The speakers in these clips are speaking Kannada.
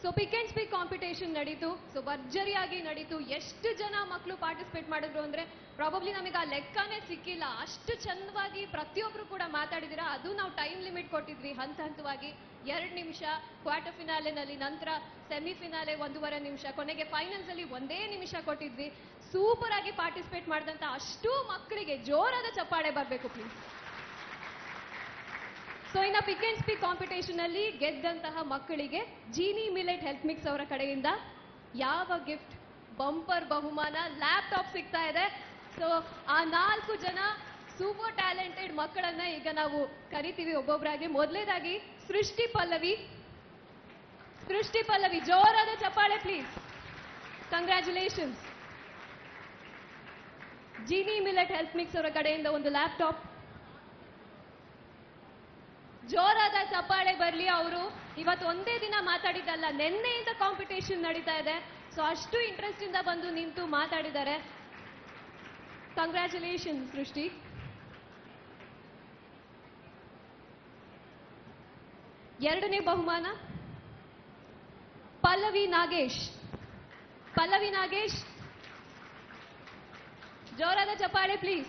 So pick and speak competition ನಡೀತು ಸೊ ಭರ್ಜರಿಯಾಗಿ ನಡೀತು ಎಷ್ಟು ಜನ ಮಕ್ಕಳು ಪಾರ್ಟಿಸಿಪೇಟ್ ಮಾಡಿದ್ರು ಅಂದ್ರೆ ಪ್ರಾಬಬ್ಲಿ ನಮಗೆ ಆ ಲೆಕ್ಕನೇ ಸಿಕ್ಕಿಲ್ಲ ಅಷ್ಟು ಚಂದವಾಗಿ ಪ್ರತಿಯೊಬ್ರು ಕೂಡ ಮಾತಾಡಿದಿರ ಅದು ನಾವು ಟೈಮ್ ಲಿಮಿಟ್ ಕೊಟ್ಟಿದ್ವಿ ಹಂತ ಹಂತವಾಗಿ ಎರಡು ನಿಮಿಷ ಕ್ವಾರ್ಟರ್ ಫಿನಾಲೆನಲ್ಲಿ ನಂತರ ಸೆಮಿಫಿನಾಲೆ ಒಂದೂವರೆ ನಿಮಿಷ ಕೊನೆಗೆ ಫೈನಲ್ಸ್ ಅಲ್ಲಿ ಒಂದೇ ನಿಮಿಷ ಕೊಟ್ಟಿದ್ವಿ ಸೂಪರ್ ಆಗಿ ಪಾರ್ಟಿಸಿಪೇಟ್ ಮಾಡಿದಂತ ಅಷ್ಟು ಮಕ್ಕಳಿಗೆ ಜೋರಾದ ಚಪ್ಪಾಳೆ ಬರಬೇಕು ಪ್ಲೀಸ್ ಸೊ ಇನ್ನ ಪಿಕ್ ಅಂಡ್ ಸ್ಪೀಕ್ ಕಾಂಪಿಟೇಷನ್ ಅಲ್ಲಿ ಗೆದ್ದಂತಹ ಮಕ್ಕಳಿಗೆ ಜೀನಿ ಮಿಲೆಟ್ ಹೆಲ್ತ್ ಮಿಕ್ಸ್ ಅವರ ಕಡೆಯಿಂದ ಯಾವ ಗಿಫ್ಟ್ ಬಂಪರ್ ಬಹುಮಾನ ಲ್ಯಾಪ್ಟಾಪ್ ಸಿಗ್ತಾ ಇದೆ ಸೊ ಆ ನಾಲ್ಕು ಜನ ಸೂಪರ್ ಟ್ಯಾಲೆಂಟೆಡ್ ಮಕ್ಕಳನ್ನ ಈಗ ನಾವು ಕರಿತೀವಿ ಒಬ್ಬೊಬ್ಬರಾಗಿ ಮೊದಲೇದಾಗಿ ಸೃಷ್ಟಿ ಪಲ್ಲವಿ ಸೃಷ್ಟಿ ಪಲ್ಲವಿ ಜೋರಾದ ಚಪ್ಪಾಳೆ please congratulations Jeeni millet health mix ಅವರ ಕಡೆಯಿಂದ ಒಂದು ಲ್ಯಾಪ್ಟಾಪ್ ಜೋರಾದ ಚಪ್ಪಾಳೆ ಬರ್ಲಿ ಅವರು ಇವತ್ತು ಒಂದೇ ದಿನ ಮಾತಾಡಿದ್ದಲ್ಲ ನಿನ್ನೆಯಿಂದ ಕಾಂಪಿಟೇಷನ್ ನಡೀತಾ ಇದೆ ಸೊ ಅಷ್ಟು ಇಂಟ್ರೆಸ್ಟ್ ಇಂದ ಬಂದು ನಿಂತು ಮಾತಾಡಿದ್ದಾರೆ ಕಂಗ್ರ್ಯಾಚುಲೇಷನ್ ಸೃಷ್ಟಿ ಎರಡನೇ ಬಹುಮಾನ ಪಲ್ಲವಿ ನಾಗೇಶ್ ಪಲ್ಲವಿ ನಾಗೇಶ್ ಜೋರಾದ ಚಪ್ಪಾಳೆ ಪ್ಲೀಸ್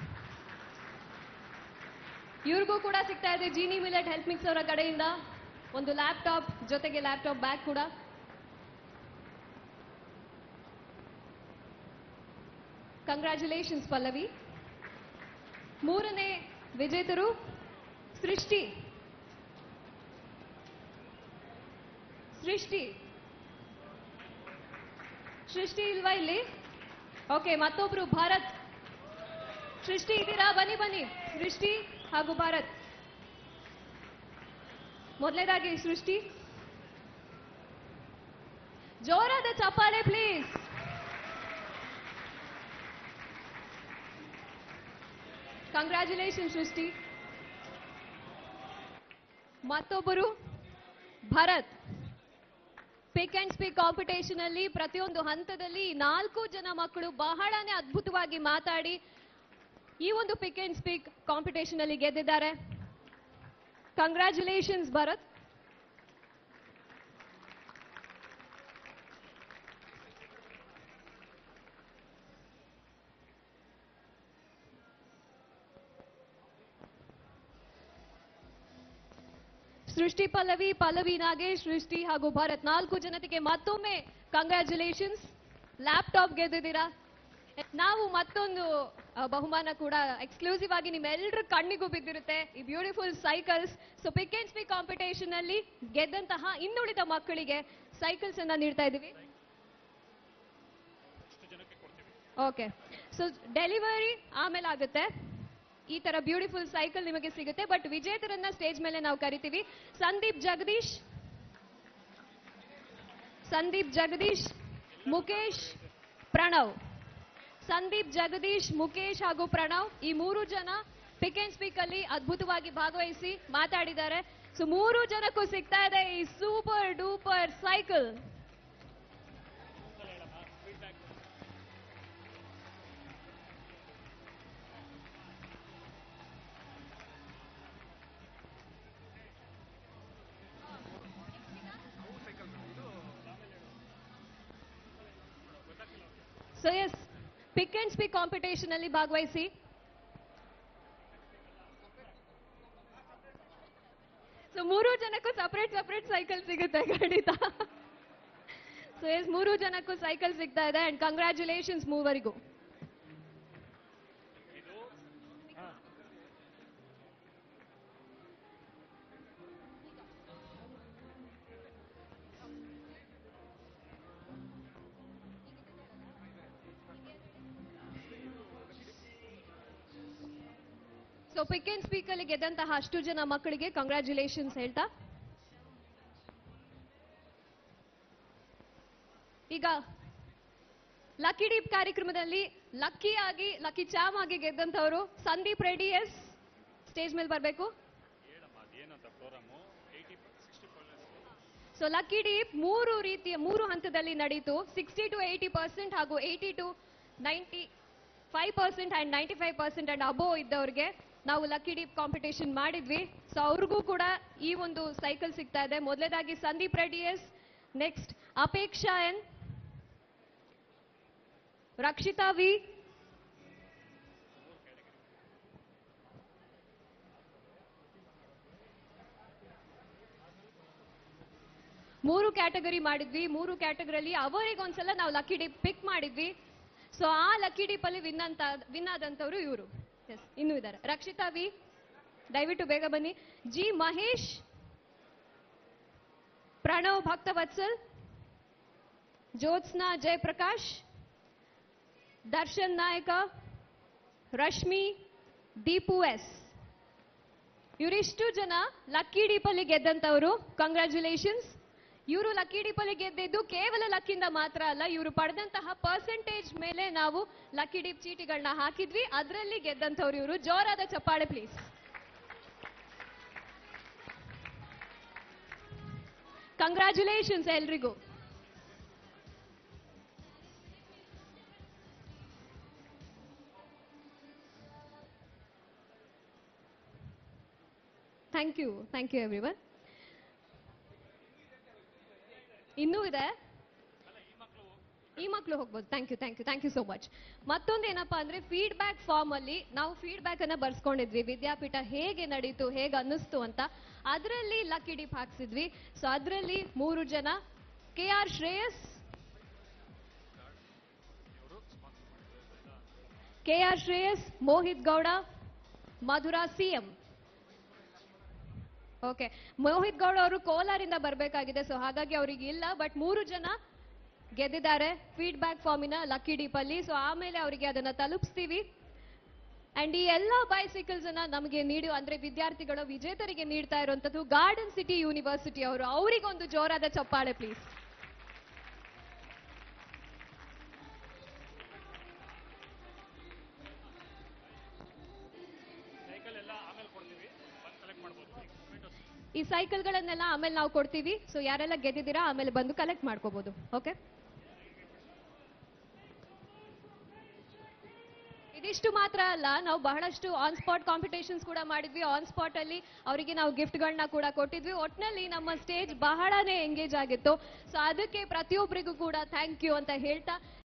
ಇವ್ರಿಗೂ ಕೂಡ ಸಿಗ್ತಾ ಇದೆ ಜೀನಿ ಮಿಲೆಟ್ ಹೆಲ್ತ್ ಮಿಕ್ಸ್ ಅವರ ಕಡೆಯಿಂದ ಒಂದು ಲ್ಯಾಪ್ಟಾಪ್ ಜೊತೆಗೆ ಲ್ಯಾಪ್ಟಾಪ್ ಬ್ಯಾಗ್ ಕೂಡ ಕಂಗ್ರ್ಯಾಚುಲೇಷನ್ಸ್ ಪಲ್ಲವಿ ಮೂರನೇ ವಿಜೇತರು ಸೃಷ್ಟಿ ಸೃಷ್ಟಿ ಸೃಷ್ಟಿ ಇಲ್ವಾ ಇಲ್ಲಿ ಓಕೆ ಮತ್ತೊಬ್ರು ಭಾರತ್ ಸೃಷ್ಟಿ ಇದ್ದೀರಾ ಬನ್ನಿ ಬನ್ನಿ ಸೃಷ್ಟಿ ಹಾಗೂ ಭಾರತ್ ಮೊದಲನೇದಾಗಿ ಸೃಷ್ಟಿ ಜೋರಾದ ಚಪ್ಪಾಳೆ ಪ್ಲೀಸ್ ಕಂಗ್ರ್ಯಾಚುಲೇಷನ್ ಸೃಷ್ಟಿ ಮತ್ತೊಬ್ಬರು Bharat pick and speak competition ಅಲ್ಲಿ ಪ್ರತಿಯೊಂದು ಹಂತದಲ್ಲಿ ಈ ನಾಲ್ಕು ಜನ ಮಕ್ಕಳು ಬಹಳನೇ ಅದ್ಭುತವಾಗಿ ಮಾತಾಡಿ ಈ ಒಂದು ಪಿಕ್ ಅಂಡ್ ಸ್ಪೀಕ್ ಕಾಂಪಿಟೇಷನ್ ಅಲ್ಲಿ ಗೆದ್ದಿದ್ದಾರೆ ಕಂಗ್ರ್ಯಾಚುಲೇಷನ್ಸ್ ಭರತ್ ಸೃಷ್ಟಿ ಪಲ್ಲವಿ ಪಲ್ಲವಿ ನಾಗೇಶ್ ಸೃಷ್ಟಿ ಹಾಗೂ ಭರತ್ ನಾಲ್ಕು ಜನತೆಗೆ ಮತ್ತೊಮ್ಮೆ ಕಂಗ್ರ್ಯಾಚುಲೇಷನ್ಸ್ ಲ್ಯಾಪ್ಟಾಪ್ ಗೆದ್ದಿದ್ದೀರಾ ನಾವು ಮತ್ತೊಂದು ಆ, ಬಹುಮಾನ ಕೂಡ ಎಕ್ಸ್ಕ್ಲೂಸಿವ್ ಆಗಿ ನಿಮ್ಮೆಲ್ಲರ ಕಣ್ಣಿಗೂ ಬಿದ್ದಿರುತ್ತೆ ಈ beautiful cycles so pick and speak competition ಅಲ್ಲಿ ಗೆದ್ದಂತಹ ಇನ್ನುಳಿದ ಮಕ್ಕಳಿಗೆ ಸೈಕಲ್ಸ್ ಅನ್ನ ನೀಡ್ತಾ ಇದ್ದೀವಿ ಓಕೆ ಸೊ ಡೆಲಿವರಿ ಆಮೇಲೆ ಆಗುತ್ತೆ ಈ ತರ ಬ್ಯೂಟಿಫುಲ್ ಸೈಕಲ್ ನಿಮಗೆ ಸಿಗುತ್ತೆ ಬಟ್ ವಿಜೇತರನ್ನ ಸ್ಟೇಜ್ ಮೇಲೆ ನಾವು ಕರಿತೀವಿ ಸಂದೀಪ್ ಜಗದೀಶ್ ಸಂದೀಪ್ ಜಗದೀಶ್ ಮುಖೇಶ್ ಪ್ರಣವ್ ಸಂದೀಪ್ ಜಗದೀಶ್ ಮುಖೇಶ್ ಹಾಗೂ ಪ್ರಣವ್ ಈ ಮೂರು ಜನ ಪಿಕ್ ಅಂಡ್ ಸ್ಪೀಕ್ ಅಲ್ಲಿ ಅದ್ಭುತವಾಗಿ ಭಾಗವಹಿಸಿ ಮಾತಾಡಿದ್ದಾರೆ ಸೊ ಮೂರು ಜನಕ್ಕೂ ಸಿಗ್ತಾ ಇದೆ ಈ super duper cycle so yes pick and speak competition ಅಲ್ಲಿ ಭಾಗವಹಿಸಿ ಸೊ ಮೂರು ಜನಕ್ಕೂ ಸಪರೇಟ್ ಸಪರೇಟ್ ಸೈಕಲ್ ಸಿಗುತ್ತೆ ಖಂಡಿತ ಸೊ ಎಸ್ ಮೂರು ಜನಕ್ಕೂ ಸೈಕಲ್ ಸಿಗ್ತಾ ಇದೆ ಅಂಡ್ ಕಂಗ್ರ್ಯಾಚುಲೇಷನ್ಸ್ ಮೂವರಿಗೂ ಸೊ ಪಿಕ್ ಅಂಡ್ ಸ್ಪೀಕ್ ಅಲ್ಲಿ ಗೆದ್ದಂತಹ ಅಷ್ಟು ಜನ ಮಕ್ಕಳಿಗೆ ಕಂಗ್ರ್ಯಾಚುಲೇಷನ್ಸ್ ಹೇಳ್ತಾ ಈಗ ಲಕ್ಕಿ ಡೀಪ್ ಕಾರ್ಯಕ್ರಮದಲ್ಲಿ ಲಕ್ಕಿ ಆಗಿ ಲಕ್ಕಿ ಚಾಮ್ ಆಗಿ ಗೆದ್ದಂತವರು ಸಂದೀಪ್ ರೆಡ್ಡಿ ಎಸ್ ಸ್ಟೇಜ್ ಮೇಲೆ ಬರಬೇಕು ಸೊ ಲಕ್ಕಿ ಡೀಪ್ ಮೂರು ರೀತಿಯ ಮೂರು ಹಂತದಲ್ಲಿ ನಡೀತು ಸಿಕ್ಸ್ಟಿ ಟು ಏಯ್ಟಿ ಪರ್ಸೆಂಟ್ ಹಾಗೂ eighty to ninety five percent and ninety five percent and above ಇದ್ದವ್ರಿಗೆ ನಾವು ಲಕ್ಕಿ ಡೀಪ್ ಕಾಂಪಿಟೇಷನ್ ಮಾಡಿದ್ವಿ ಸೊ ಅವ್ರಿಗೂ ಕೂಡ ಈ ಒಂದು ಸೈಕಲ್ ಸಿಗ್ತಾ ಇದೆ ಮೊದಲೇದಾಗಿ Sandeep Reddy S next Apeksha N Rakshita V ಮೂರು ಕ್ಯಾಟಗರಿ ಮಾಡಿದ್ವಿ ಮೂರು ಕ್ಯಾಟಗರಿಲಿ ಅವರಿಗೊಂದ್ಸಲ ನಾವು ಲಕ್ಕಿ ಡಿಪ್ ಪಿಕ್ ಮಾಡಿದ್ವಿ ಸೊ ಆ ಲಕ್ಕಿ ಡಿಪ್ ಅಲ್ಲಿ ವಿನ್ ಅಂತ ವಿನ್ ಆದಂತವ್ರು ಇವರು ಎಸ್ ಇನ್ನೂ ಇದ್ದಾರೆ ರಕ್ಷಿತಾ ವಿ ದಯವಿಟ್ಟು ಬೇಗ ಬನ್ನಿ ಜಿ ಮಹೇಶ್ ಪ್ರಣವ್ ಭಕ್ತವತ್ಸಲ್ ಜ್ಯೋತ್ಸ್ನಾ ಜಯಪ್ರಕಾಶ್ ದರ್ಶನ್ ನಾಯಕ ರಶ್ಮಿ ದೀಪು ಎಸ್ ಇವರಿಷ್ಟು ಜನ ಲಕ್ಕಿ ಡೀಪಲ್ಲಿ ಗೆದ್ದಂತವರು ಕಂಗ್ರ್ಯಾಚುಲೇಷನ್ಸ್ ಇವರು ಲಕ್ಕಿ ಡೀಪಲ್ಲಿ ಗೆದ್ದಿದ್ದು ಕೇವಲ ಲಕ್ಕಿಂದ ಮಾತ್ರ ಅಲ್ಲ ಇವರು ಪಡೆದಂತಹ ಪರ್ಸೆಂಟೇಜ್ ಮೇಲೆ ನಾವು ಲಕ್ಕಿ ಡೀಪ್ ಚೀಟಿಗಳನ್ನ ಹಾಕಿದ್ವಿ ಅದರಲ್ಲಿ ಗೆದ್ದಂತವ್ರು ಇವರು ಜೋರಾದ ಚಪ್ಪಾಳೆ ಪ್ಲೀಸ್ ಕಂಗ್ರ್ಯಾಚುಲೇಷನ್ಸ್ ಎಲ್ರಿಗೂ thank you thank you everyone ಇನ್ನೂ ಇದೆ ಈ ಮಕ್ಕಳು ಹೋಗ್ಬೋದು thank you thank you thank you so much ಮತ್ತೊಂದು ಏನಪ್ಪಾ ಅಂದ್ರೆ ಫೀಡ್ಬ್ಯಾಕ್ ಫಾರ್ಮ್ ಅಲ್ಲಿ ನಾವು ಫೀಡ್ಬ್ಯಾಕ್ ಅನ್ನ ಬರ್ಸ್ಕೊಂಡಿದ್ವಿ ವಿದ್ಯಾಪೀಠ ಹೇಗೆ ನಡೀತು ಹೇಗೆ ಅನ್ನಿಸ್ತು ಅಂತ ಅದರಲ್ಲಿ ಲಕ್ಕಿ ಡಿಪ್ ಹಾಕ್ಸಿದ್ವಿ ಸೊ ಅದರಲ್ಲಿ ಮೂರು ಜನ K R Shreyas K R Shreyas Mohit Gowda Madhura CM okay Mohit Gowda ಅವರು ಕೋಲಾರಿಂದ ಬರಬೇಕಾಗಿದೆ ಸೊ ಹಾಗಾಗಿ ಅವರಿಗೆ ಇಲ್ಲ ಬಟ್ ಮೂರು ಜನ ಗೆದ್ದಿದ್ದಾರೆ ಫೀಡ್ಬ್ಯಾಕ್ ಫಾರ್ಮಿನ ಲಕ್ಕಿ ಡೀಪ್ ಅಲ್ಲಿ ಸೊ ಆಮೇಲೆ ಅವರಿಗೆ ಅದನ್ನ ತಲುಪಿಸ್ತೀವಿ ಅಂಡ್ ಈ ಎಲ್ಲ ಬೈಸಿಕಲ್ಸ್ ಅನ್ನ ನಮಗೆ ನೀಡು ಅಂದ್ರೆ ವಿದ್ಯಾರ್ಥಿಗಳು ವಿಜೇತರಿಗೆ ನೀಡ್ತಾ ಇರುವಂತದ್ದು ಗಾರ್ಡನ್ ಸಿಟಿ ಯೂನಿವರ್ಸಿಟಿ ಅವರು ಅವರಿಗೊಂದು ಜೋರಾದ ಚಪ್ಪಾಳೆ ಪ್ಲೀಸ್ ಸೈಕಲ್ ಎಲ್ಲ ಆಮೇಲೆ ಕೊಡ್ತೀವಿ ಬಂದು ಕಲೆಕ್ಟ್ ಮಾಡ್ಬೋದು Photos. ಈ ಸೈಕಲ್ಗಳನ್ನೆಲ್ಲ ಆಮೇಲೆ ನಾವು ಕೊಡ್ತೀವಿ ಸೊ ಯಾರೆಲ್ಲ ಗೆದ್ದಿದ್ದೀರಾ ಆಮೇಲೆ ಬಂದು ಕಲೆಕ್ಟ್ ಮಾಡ್ಕೋಬಹುದು ಓಕೆ ಇದಿಷ್ಟು ಮಾತ್ರ ಅಲ್ಲ ನಾವು ಬಹಳಷ್ಟು ಆನ್ ಸ್ಪಾಟ್ ಕಾಂಪಿಟೇಷನ್ಸ್ ಕೂಡ ಮಾಡಿದ್ವಿ ಆನ್ ಸ್ಪಾಟ್ ಅಲ್ಲಿ ಅವರಿಗೆ ನಾವು ಗಿಫ್ಟ್ಗಳನ್ನ ಕೂಡ ಕೊಟ್ಟಿದ್ವಿ ಒಟ್ನಲ್ಲಿ ನಮ್ಮ ಸ್ಟೇಜ್ ಬಹಳನೇ ಎಂಗೇಜ್ ಆಗಿತ್ತು ಸೊ ಅದಕ್ಕೆ ಪ್ರತಿಯೊಬ್ಬರಿಗೂ ಕೂಡ ಥ್ಯಾಂಕ್ ಯು ಅಂತ ಹೇಳ್ತಾ